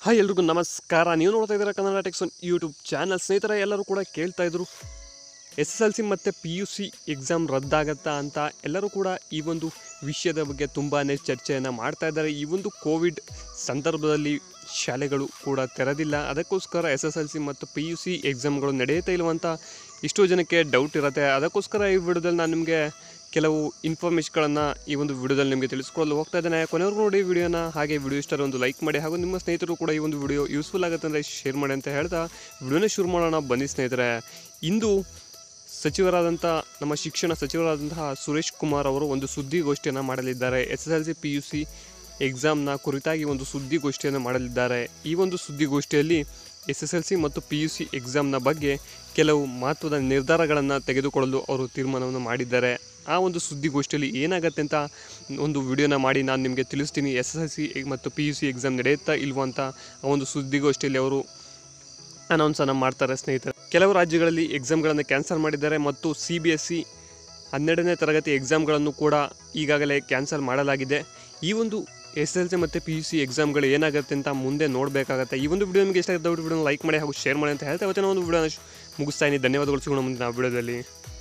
hi ಎಲ್ರಿಗೂ ನಮಸ್ಕಾರ ನೀವು ನೋಡ್ತಾ ಇದ್ದೀರಾ ಕನ್ನಡ ಟೆಕ್ಸನ್ ಯೂಟ್ಯೂಬ್ ಚಾನಲ್ ಸ್ನೇಹಿತರೆ ಎಲ್ಲರೂ ಕೂಡ ಕೇಳ್ತಾ ಇದ್ರು ಎಸ್ ಎಸ್ ಎಲ್ ಸಿ ಮತ್ತು ಪಿ ಯು ಸಿ ಎಕ್ಸಾಮ್ ರದ್ದಾಗತ್ತಾ ಅಂತ ಎಲ್ಲರೂ ಕೂಡ ಈ ಒಂದು ವಿಷಯದ ಬಗ್ಗೆ ತುಂಬಾ ಚರ್ಚೆಯನ್ನು ಮಾಡ್ತಾ ಇದ್ದಾರೆ ಈ ಒಂದು ಕೋವಿಡ್ ಸಂದರ್ಭದಲ್ಲಿ ಶಾಲೆಗಳು ಕೂಡ ತೆರೆದಿಲ್ಲ ಅದಕ್ಕೋಸ್ಕರ ಎಸ್ ಎಸ್ ಎಲ್ ಸಿ ಮತ್ತು ಪಿ ಯು ಸಿ ಎಕ್ಸಾಮ್ಗಳು ನಡೆಯುತ್ತಾ ಇಲ್ವಂತ ಎಷ್ಟೋ ಜನಕ್ಕೆ ಡೌಟ್ ಇರುತ್ತೆ ಅದಕ್ಕೋಸ್ಕರ ಈ ವಿಡಿಯೋದಲ್ಲಿ ನಾನು ನಿಮಗೆ ಕೆಲವು ಇನ್ಫಾರ್ಮೇಷನ್ಗಳನ್ನು ಈ ಒಂದು ವಿಡಿಯೋದಲ್ಲಿ ನಿಮಗೆ ತಿಳಿಸ್ಕೊಳ್ಳಲು ಹೋಗ್ತಾ ಇದ್ದೇನೆ ಕೊನೆವರೆಗೂ ನೋಡಿ ವಿಡಿಯೋನ ಹಾಗೆ ವಿಡಿಯೋ ಇಷ್ಟ ಒಂದು ಲೈಕ್ ಮಾಡಿ ಹಾಗೂ ನಿಮ್ಮ ಸ್ನೇಹಿತರು ಕೂಡ ಈ ಒಂದು ವಿಡಿಯೋ ಯೂಸ್ಫುಲ್ ಆಗುತ್ತೆ ಅಂದರೆ ಶೇರ್ ಮಾಡಿ ಅಂತ ಹೇಳ್ತಾ ವಿಡಿಯೋನೇ ಶುರು ಮಾಡೋಣ ಬನ್ನಿ ಸ್ನೇಹಿತರೆ ಇಂದು ಸಚಿವರಾದಂಥ ನಮ್ಮ ಶಿಕ್ಷಣ ಸಚಿವರಾದಂತಹ ಸುರೇಶ್ ಕುಮಾರ್ ಅವರು ಒಂದು ಸುದ್ದಿಗೋಷ್ಠಿಯನ್ನು ಮಾಡಲಿದ್ದಾರೆ S S L C P U C ಎಕ್ಸಾಮ್ನ ಕುರಿತಾಗಿ ಒಂದು ಸುದ್ದಿಗೋಷ್ಠಿಯನ್ನು ಮಾಡಲಿದ್ದಾರೆ ಈ ಒಂದು ಸುದ್ದಿಗೋಷ್ಠಿಯಲ್ಲಿ ಎಸ್ ಎಸ್ ಎಲ್ ಸಿ ಮತ್ತು ಪಿ ಯು ಸಿ ಎಕ್ಸಾಮ್ನ ಬಗ್ಗೆ ಕೆಲವು ಮಹತ್ವದ ನಿರ್ಧಾರಗಳನ್ನು ತೆಗೆದುಕೊಳ್ಳಲು ಅವರು ತೀರ್ಮಾನವನ್ನು ಮಾಡಿದ್ದಾರೆ ಆ ಒಂದು ಸುದ್ದಿಗೋಷ್ಠಿಯಲ್ಲಿ ಏನಾಗುತ್ತೆ ಅಂತ ಒಂದು ವಿಡಿಯೋನ ಮಾಡಿ ನಾನು ನಿಮಗೆ ತಿಳಿಸ್ತೀನಿ ಎಸ್ ಎಸ್ ಎಲ್ ಸಿ ಮತ್ತು ಪಿ ಯು ಸಿ ಎಕ್ಸಾಮ್ ನಡೆಯುತ್ತಾ ಇಲ್ವಾ ಅಂತ ಆ ಒಂದು ಸುದ್ದಿಗೋಷ್ಠಿಯಲ್ಲಿ ಅವರು ಅನೌನ್ಸನ್ನು ಮಾಡ್ತಾರೆ ಸ್ನೇಹಿತರೆ ಕೆಲವು ರಾಜ್ಯಗಳಲ್ಲಿ ಎಕ್ಸಾಮ್ಗಳನ್ನು ಕ್ಯಾನ್ಸಲ್ ಮಾಡಿದ್ದಾರೆ ಮತ್ತು ಸಿ ಬಿ ಎಸ್ ಸಿ ಹನ್ನೆರಡನೇ ತರಗತಿ ಎಕ್ಸಾಮ್ಗಳನ್ನು ಕೂಡ ಈಗಾಗಲೇ ಕ್ಯಾನ್ಸಲ್ ಮಾಡಲಾಗಿದೆ ಈ ಒಂದು ಎಸ್ ಎಲ್ ಸಿ ಮತ್ತು ಪಿ ಯು ಸಿ ಎಕ್ಸಾಮ್ಗಳು ಏನಾಗುತ್ತೆ ಅಂತ ಮುಂದೆ ನೋಡಬೇಕಾಗತ್ತೆ ಈ ಒಂದು ವಿಡಿಯೋ ನಿಮಗೆ ಇಷ್ಟ ಆಗುತ್ತೆ ವಿಡಿಯೋನ ಲೈಕ್ ಮಾಡಿ ಹಾಗೂ ಶೇರ್ ಮಾಡಿ ಅಂತ ಹೇಳ್ತಾ ಇವತ್ತಿನ ಒಂದು ವಿಡಿಯೋನ ಮುಗಿಸ್ತಾ ಇದ್ದೀನಿ ಧನ್ಯವಾದಗಳು ಸಿಗೋಣ ಮುಂದಿನ ವಿಡಿಯೋದಲ್ಲಿ